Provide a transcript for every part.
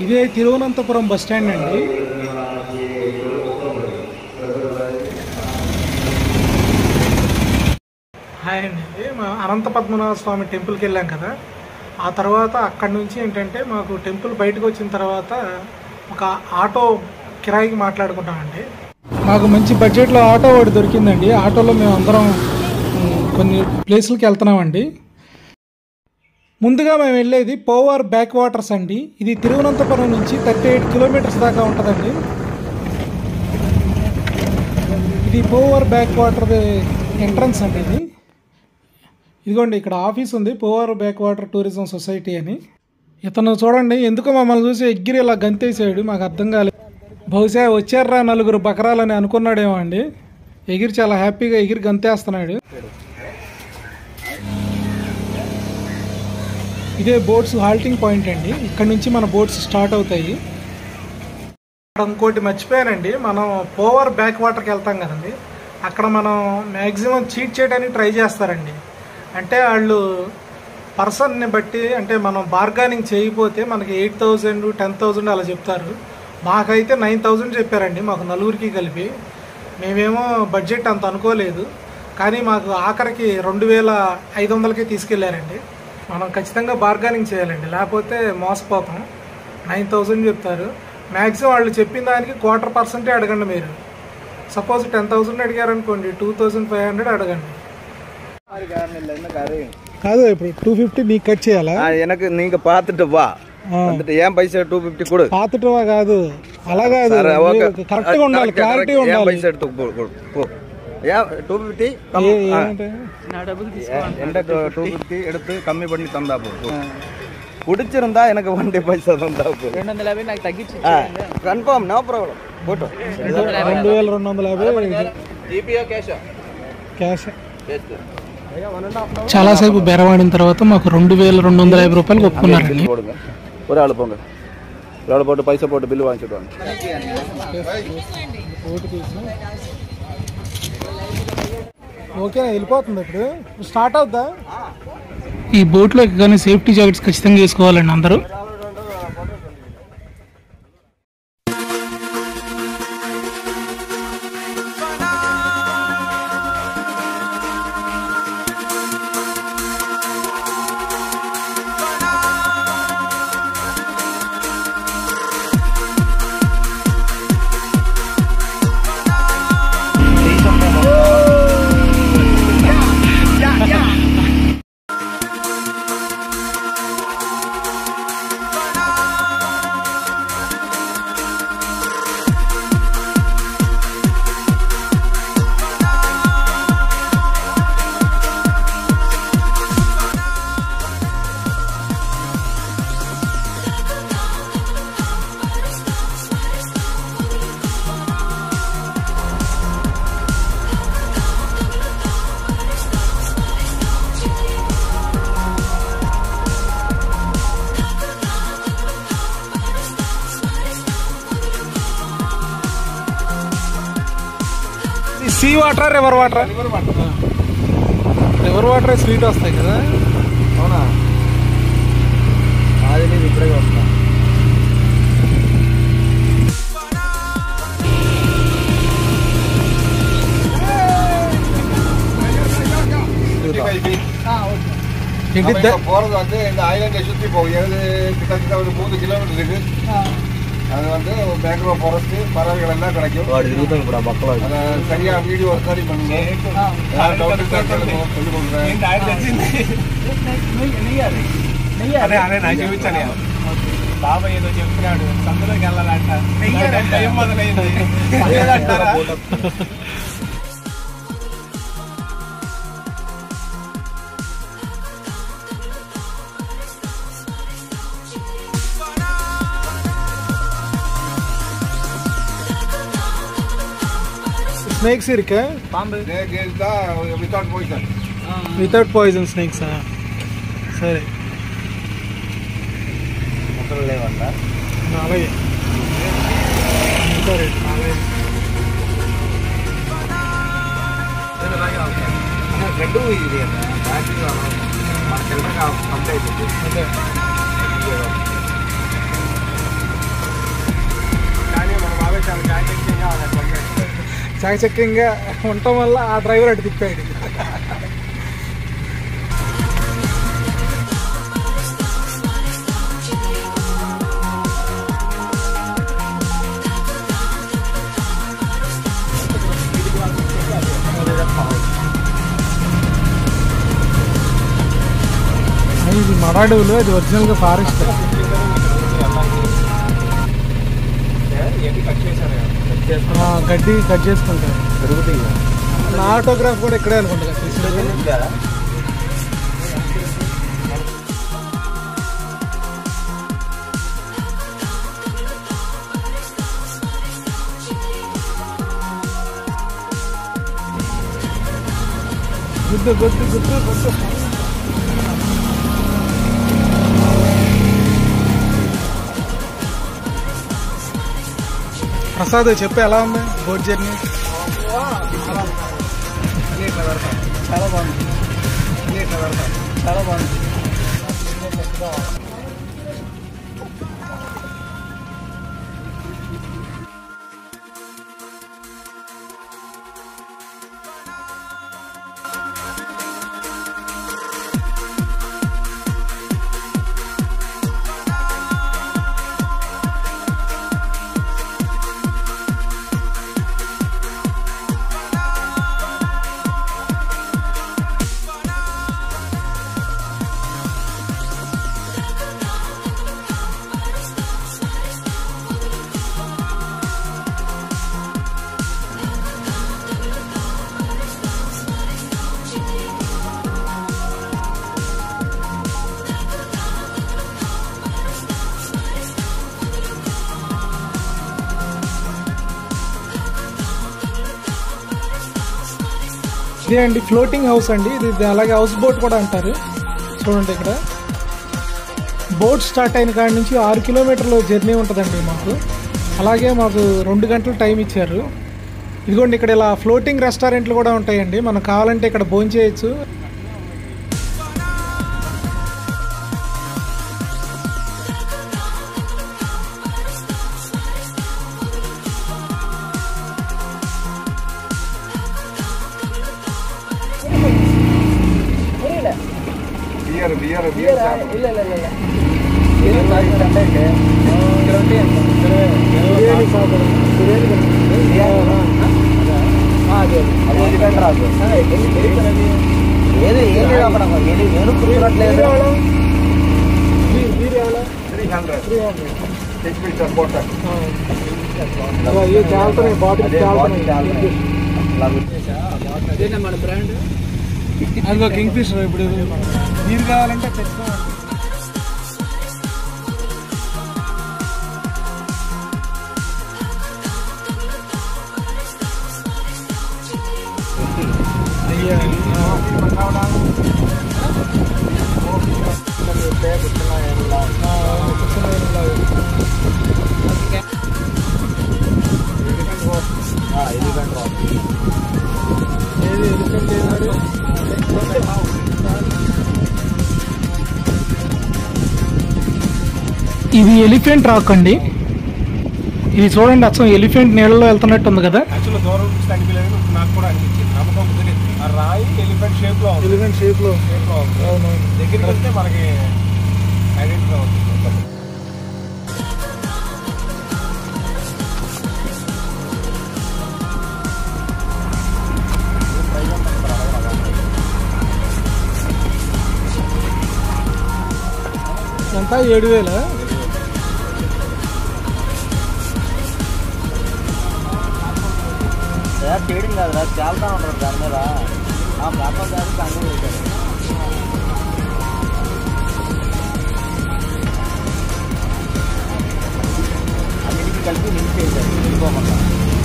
ఇదే Thiruvananthapuram bus stand అండి hi అండి ఇది మా అనంత పద్మనాభ స్వామి టెంపుల్కి వెళ్ళాం కదా ఆ తర్వాత అక్కడి నుంచి ఏంటంటే మాకు టెంపుల్ బయటకు వచ్చిన తర్వాత ఒక ఆటో కిరాయికి మాట్లాడుకుంటామండి మాకు మంచి బడ్జెట్లో ఆటో ఒకటి దొరికిందండి ఆటోలో మేము అందరం ఉమ్, కొన్ని ప్లేసులకి వెళ్తున్నామండి ముందుగా మేము వెళ్ళేది పోవార్ బ్యాక్ వాటర్స్ అండి ఇది తిరువనంతపురం నుంచి థర్టీ ఎయిట్ కిలోమీటర్స్ దాకా ఉంటుందండి ఇది పోవర్ బ్యాక్ వాటర్ ఎంట్రన్స్ అండి ఇది ఇదిగోండి ఇక్కడ ఆఫీస్ ఉంది Poovar backwater tourism society అని ఇతను చూడండి ఎందుకో మమ్మల్ని చూసి ఎగ్గిరి ఇలా గంతేసాడు మాకు అర్థం కాలేదు బహుశా వచ్చారా నలుగురు బకరాలని అనుకున్నాడేమో అండి ఎగిరి చాలా హ్యాపీగా ఎగిరి గంతేస్తున్నాడు ఇదే బోట్స్ హాల్టింగ్ పాయింట్ అండి ఇక్కడ నుంచి మన బోట్స్ స్టార్ట్ అవుతాయి ఇక్కడ ఇంకోటి మర్చిపోయానండి మనం పోవర్ బ్యాక్ వాటర్కి వెళ్తాం కదండి అక్కడ మనం మ్యాక్సిమం చీట్ చేయడానికి ట్రై చేస్తారండి అంటే వాళ్ళు పర్సన్ని బట్టి అంటే మనం బార్గానింగ్ చేయకపోతే మనకి ఎయిట్ థౌజండ్ టెన్ థౌజండ్ అలా చెప్తారు మాకైతే నైన్ థౌజండ్ చెప్పారండి మాకు నలుగురికి కలిపి మేమేమో బడ్జెట్ అంత అనుకోలేదు కానీ మాకు ఆఖరికి రెండు వేల ఐదు వందలకి తీసుకెళ్లారండి మనం ఖచ్చితంగా బార్గానింగ్ చేయాలండి లేకపోతే మోసపోతాం నైన్ థౌజండ్ చెప్తారు మ్యాక్సిమం వాళ్ళు చెప్పిన దానికి క్వార్టర్ పర్సెంటే అడగండి మీరు సపోజ్ టెన్ థౌసండ్ అడిగారనుకోండి టూ థౌసండ్ ఫైవ్ హండ్రెడ్ అడగండి కాదు ఇప్పుడు టూ ఫిఫ్టీ నీకు కట్ చేయాలా ஆ, எனக்கு நீங்க பார்த்துட்டு வா ఆ. வந்துட்டு ஏன் பைசா டூ ஃபிஃப்டி கொடு పాతటవా కాదు అలా కాదు సరే, ఓకే. కరెక్ట్ గా ఉండాలి కరెక్ట్, క్లారిటీ కరెక్ట్. ఏం ఉండాలి పైసా ఎడుతు పో, పో, పో. ஏன் டூ ஃபிஃப்டி ఏ- ఏమంటే என்கிட்ட டூ ஃபிஃப்டி எடுத்து கம்மி பண்ணி தந்தா போ போ. பிடிச்சிருந்தா எனக்கு வண்டி பைசா தந்தா போ రెండు వందల యాభై నాకు తగ్గించి కన్ఫర్మ్ నో ప్రాబ్లం ఫోటో రెండు వేల రెండు వందల యాభై జీపీఓ క్యాష్ క్యాష్ చాలాసేపు బెరవాడిన తర్వాత మాకు రెండు వేల రెండు వందల యాభై రూపాయలు ఒప్పుకున్నారండి பில் போடுங்க ஒரு ஆள் போங்க ஒரு ஆள் போட்டு பைசா போட்டு பில் வாங்கிட்டு வாங்க ఓకే వెళ్ళిపోతుంది ఇప్పుడు స్టార్ట్ అవుద్దా ఈ బోట్లో కానీ సేఫ్టీ జాకెట్స్ ఖచ్చితంగా వేసుకోవాలండి అందరూ sea water river water river water sweet వస్తాయి కదా అవునా అది నేను ఇప్పుడే వస్తా ఏంటి ద- போறது வந்து இந்த ஐலாண்டை சுத்தி போகும் ஏழு கிட்டத்தட்ட ஒரு மூணு கிலோமீட்டர் இருக்கு அது வந்து பேக்ரவுண்ட் ஃபாரஸ்ட் பறவைகள் எல்லாம் கிடைக்கும் அதை சரியா வீடியோ ரெக்கார்டி பண்ணுங்க யார் doubt இருந்தா கேளுங்க, சொல்லிக் கொடுக்குறேன் అదే అదే నాకు చూపించాను బాబాయ్ ఏదో చెప్తున్నాడు సందులోకి వెళ్ళాలంట టైం మొదలైంది అంటారా? స్నేక్స్ ఇరుకా Snake is the without poison. Without poison snakes సరే అలాగే సరే అలాగే రెండు ఇది మనకి కంప్లీట్ అదే చాలా జాగ్రత్తగా అలా కొన్నాడు. చాకచక్యంగా ఉండటం వల్ల ఆ డ్రైవర్ అటు తిప్పాడు ఆ, ఇది మరాడువులు అది ఒరిజినల్గా ఫారెస్ట్ ఏ, ఇవన్నీ కట్ చేశారు కదా. ఆ, గడ్డి కట్ చేసుకుంటారు పెరుగుతాయి నా ఆటోగ్రాఫ్ కూడా ఇక్కడే అనుకుంటా కదా తీసేది. గుద్దు గుద్దు గుద్దు గుద్దు ప్రసాద్ చెప్పు ఎలా ఉంది బోట్ జర్నీ అన్నీ ఇట్లా పెడతాం. చాలా బాగుంది అన్నీ ఇట్లా పెడతాం. చాలా బాగుంది ఇదే అండి ఫ్లోటింగ్ హౌస్ అండి ఇది ఇది అలాగే హౌస్ బోట్ కూడా అంటారు చూడండి ఇక్కడ బోట్ స్టార్ట్ అయిన కాడి నుంచి ఆరు కిలోమీటర్ల జర్నీ ఉంటుందండి మాకు అలాగే మాకు రెండు గంటలు టైం ఇచ్చారు ఇదిగోండి ఇక్కడ ఇలా ఫ్లోటింగ్ రెస్టారెంట్లు కూడా ఉంటాయండి మనం కావాలంటే ఇక్కడ భోజనం చేయొచ్చు బియర్ బియర్ బియర్ షాప్ ಇಲ್ಲ ಇಲ್ಲ ಇಲ್ಲ ಏನು ತಾಯಿ ತಂಡ ಇದೆ ಇರೋಟಿ ಅಂತ బిర్యానీ షాప్ అది ఎలిఫెంట్ రాదు ఏది ఏం లేదు అక్కడ ఏది నేను కూర్చున్నట్లేదు త్రీ హండ్రెడ్ హెచ్పి సపోర్ట్ చాలుతున్నాయి బాటిల్ చాలుతున్నాయి అదేనా మన బ్రాండ్ అదిగో కింగ్ ఫిషర్ ఇప్పుడు నీరు కావాలంటే తెచ్చుకోవాలి అయ్యా ఎలిఫెంట్ రాదు ఏది ఎలిఫెంట్ ఏది ఇది ఎలిఫెంట్ రాక్ అండి ఇది చూడండి అచ్చం ఎలిఫెంట్ నీళ్ళలో వెళ్తున్నట్టు ఉంది కదా యాక్చువల్గా దూరం నుంచి అనిపించలేదు నాకు కూడా అనిపించింది నమ్మకం కుదిరింది ఆ రాయి ఎలిఫెంట్ షేప్ లో ఉంది ఎలిఫెంట్ షేప్ లో షేప్ లో ఉంది దగ్గరికి వస్తే మనకి ఐడెంటిఫై అవుతుంది ఎంత ఏడు వేల చేయడం కాదురా చాలా ఉంటారు దాని మీద ఆ ప్లాట్ఫామ్ దానికి కంటిన్యూ చేశారు అన్నిటికీ కలిపి లింక్ చేశారు వెళ్ళిపోకుండా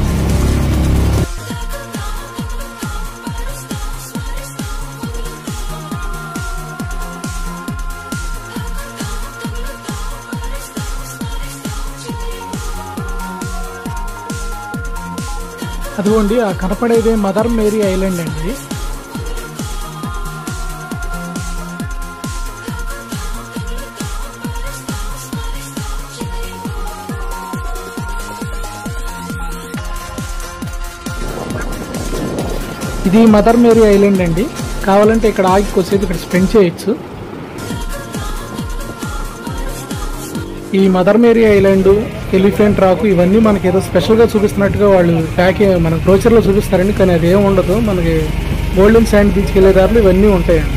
అదిగోండి ఆ కనపడేది మదర్ మేరీ ఐలాండ్ అండి ఇది మదర్ మేరీ ఐలాండ్ అండి కావాలంటే ఇక్కడ ఆగి కొద్దిసేపు ఇక్కడ స్పెండ్ చేయొచ్చు ఈ మదర్ మేరీ ఐలాండ్ ఎలిఫెంట్ రాకు ఇవన్నీ మనకి ఏదో స్పెషల్గా చూపిస్తున్నట్టుగా వాళ్ళు ప్యాకే మన బ్రోచర్లో చూపిస్తారండి కానీ అది ఏమి ఉండదు మనకి గోల్డెన్ శాండ్ బీచ్కి వెళ్ళే దారిలో ఇవన్నీ ఉంటాయండి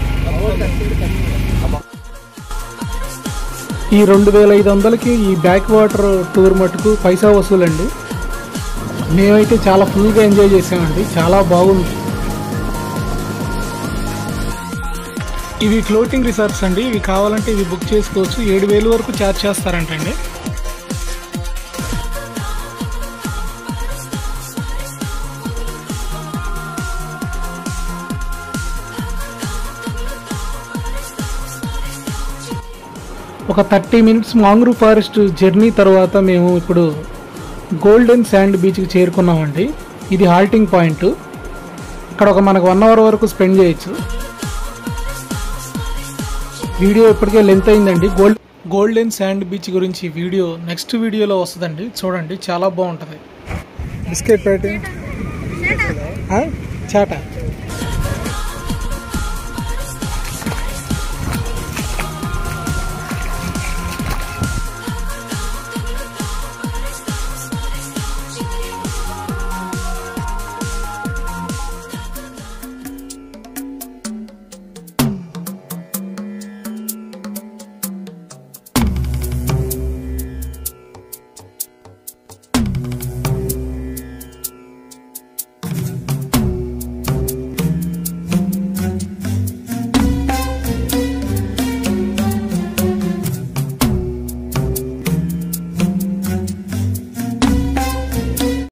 ఈ రెండు వేల ఐదు వందలకి ఈ బ్యాక్ వాటర్ టూర్ మటుకు పైసా వసూలండి మేమైతే చాలా ఫుల్గా ఎంజాయ్ చేసామండి చాలా బాగుంది ఇవి ఫ్లోటింగ్ రిసార్ట్స్ అండి ఇవి కావాలంటే ఇవి బుక్ చేసుకోవచ్చు ఏడు వేలు వరకు ఛార్జ్ చేస్తారంటండి ఒక thirty minutes mangrove forest journey తర్వాత మేము ఇప్పుడు గోల్డెన్ శాండ్ బీచ్కి చేరుకున్నామండి ఇది హాల్టింగ్ పాయింట్ ఇక్కడ ఒక మనకు వన్ అవర్ వరకు స్పెండ్ చేయొచ్చు వీడియో ఇప్పటికే లెంత్ అయిందండి గోల్డ్ గోల్డెన్ శాండ్ బీచ్ గురించి వీడియో నెక్స్ట్ వీడియోలో వస్తుందండి చూడండి చాలా బాగుంటుంది బిస్కెట్ ప్యాటీ చాటా